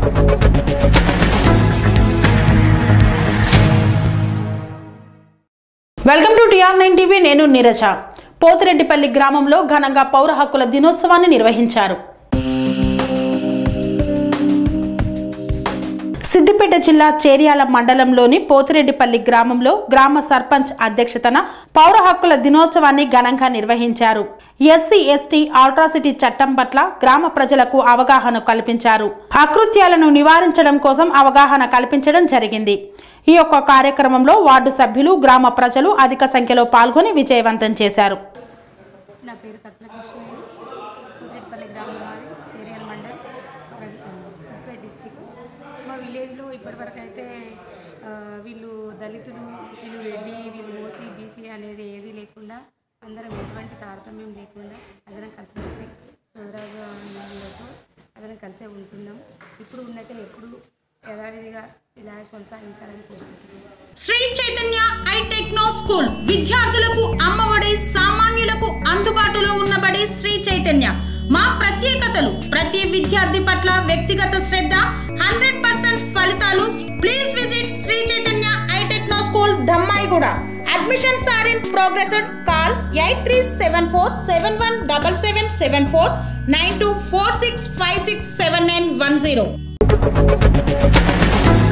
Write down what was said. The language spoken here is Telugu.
welcome to T R nine TV నేను నీరజ పోతిరెడ్డిపల్లి గ్రామంలో ఘనంగా పౌర హక్కుల దినోత్సవాన్ని నిర్వహించారు సిద్దిపేట జిల్లా చేర్యాల మండలంలోని పోతిరెడ్డిపల్లి గ్రామంలో గ్రామ సర్పంచ్ అధ్యక్షతన పౌర హక్కుల దినోత్సవాన్ని ఘనంగా నిర్వహించారు ఎస్సీ ఎస్టీ ఆల్ట్రాసిటీ చట్టం పట్ల గ్రామ ప్రజలకు అవగాహన కల్పించారు అకృత్యాలను నివారించడం కోసం అవగాహన కల్పించడం జరిగింది ఈ యొక్క కార్యక్రమంలో వార్డు సభ్యులు గ్రామ ప్రజలు అధిక సంఖ్యలో పాల్గొని విజయవంతం చేశారు నా పేరు కత్లకృష్ణయ్య కుదిరెడ్పల్లి గ్రామం మాది చేరియల్ మండల్ సిద్దిపేట డిస్టిక్ మా విలేజ్లో ఇప్పటివరకు అయితే ఆ, వీళ్ళు దళితులు వీళ్ళు రెడ్డి వీళ్ళు ఓసీ బీసీ అనేది ఏది లేకుండా అందరం ఎటువంటి తారతమ్యం లేకుండా అందరం కలిసిమెలిసి సోదరాలతో అందరం కలిసే ఉంటున్నాం ఇప్పుడు ఉన్నట్టే ఎప్పుడు యథావిధిగా ఇలా కొనసాగించాలని కోరుకుంటున్నాం Sri Chaitanya I techno school విద్యార్థులకు అమ్మఒడి సామాన్యులకు అందుబాటులో ఉన్నబడి శ్రీ చైతన్య మా ప్రత్యేకతలు ప్రతి విద్యార్థి పట్ల వ్యక్తిగత శ్రద్ధ హండ్రెడ్ పర్సెంట్ ఫలితాలు please visit Sri Chaitanya I techno school Dammaiguda admissions are in progress call eight three seven four seven one double seven seven four nine two four six five six seven nine one zero